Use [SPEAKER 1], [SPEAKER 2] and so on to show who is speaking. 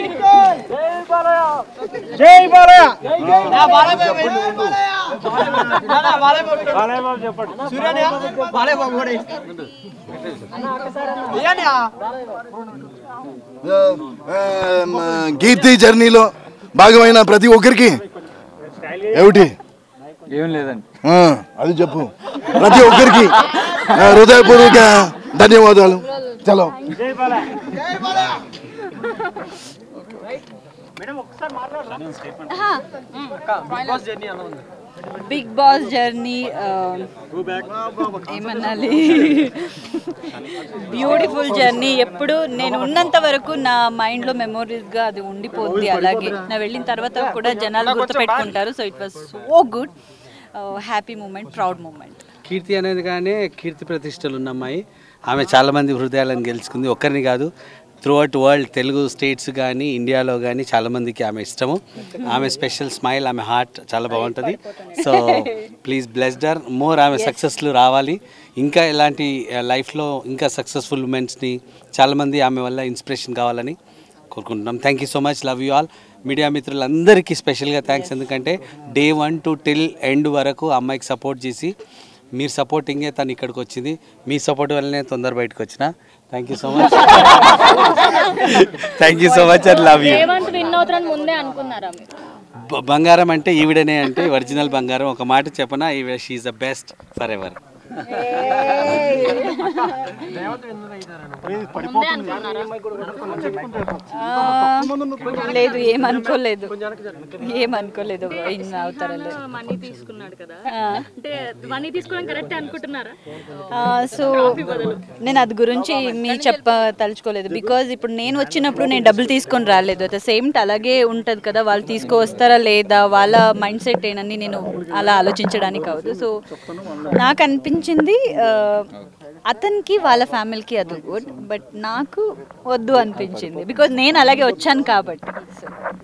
[SPEAKER 1] జై బాలయ్య
[SPEAKER 2] కీర్తి జర్నీలో భాగమైన ప్రతి ఒక్కరికి ఏమిటి
[SPEAKER 3] ఏం లేదండి
[SPEAKER 2] ఆ, అది చెప్పు ప్రతి ఒక్కరికి ఆ, హృదయపూర్వక ధన్యవాదాలు చలో
[SPEAKER 4] బిగ్ బాస్ జర్నీ ఏమనాలి బ్యూటిఫుల్ జర్నీ ఎప్పుడు నేను ఉన్నంత వరకు నా మైండ్లో మెమోరీస్గా అది ఉండిపోద్ది అలాగే నా వెళ్ళిన తర్వాత కూడా జనాలు గుర్తుపెట్టుకుంటారు so it was so good happy moment proud moment
[SPEAKER 5] Keerthi అనేది కానీ కీర్తి ప్రతిష్టలు ఉన్న అమ్మాయి ఆమె చాలామంది హృదయాలను గెలుచుకుంది ఒక్కరిని కాదు throughout world Telugu states కానీ ఇండియాలో కానీ చాలామందికి ఆమె ఇష్టము ఆమె స్పెషల్ స్మైల్ ఆమె హార్ట్ చాలా బాగుంటుంది సో ప్లీజ్ బ్లెస్డర్ మోర్ ఆమె సక్సెస్లు రావాలి ఇంకా ఇలాంటి లైఫ్లో ఇంకా సక్సెస్ఫుల్ ఉమెన్స్ని చాలామంది ఆమె వల్ల ఇన్స్పిరేషన్ కావాలని కోరుకుంటున్నాం thank you so much love you all media మిత్రులందరికీ స్పెషల్గా థ్యాంక్స్ ఎందుకంటే day one to till end వరకు ఆ అమ్మాయికి సపోర్ట్ చేసి మీరు సపోర్టింగే తను ఇక్కడికి వచ్చింది మీ సపోర్ట్ వల్లనే తొందర బయటకు వచ్చిన thank you so much thank you so much and love you
[SPEAKER 6] Revanth win అవుతారని ముందే అనుకున్నారా మీరు
[SPEAKER 5] బంగారం అంటే ఈవిడనే అంటే ఒరిజినల్ బంగారం ఒక మాట చెప్పనా ఈవిడ she's the best forever
[SPEAKER 6] ముందే అనుకున్నారా
[SPEAKER 4] లేదు ఏమనుకోలేదు ఏమనుకోలేదు ఇన్ అవుతారలేదు
[SPEAKER 6] మనీ తీసుకున్నాడు కదా అంటే మనీ తీసుకోవడం కరెక్ట్ అనుకుంటున్నారా
[SPEAKER 4] సో నేను అది గురించి మీ చెప్ప తలుచుకోలేదు బికాజ్ ఇప్పుడు నేను వచ్చినప్పుడు నేను డబ్బులు తీసుకొని రాలేదు అట్ ద సేమ్ అలాగే ఉంటుంది కదా వాళ్ళు తీసుకువస్తారా లేదా వాళ్ళ మైండ్ సెట్ ఏనని నేను అలా ఆలోచించడానికి అవదు సో నాకు అనిపించింది ఆ, అతనికి వాళ్ళ ఫ్యామిలీకి అది గుడ్ బట్ నాకు వద్దు అనిపించింది బికాజ్ నేను అలాగే వచ్చాను కాబట్టి So,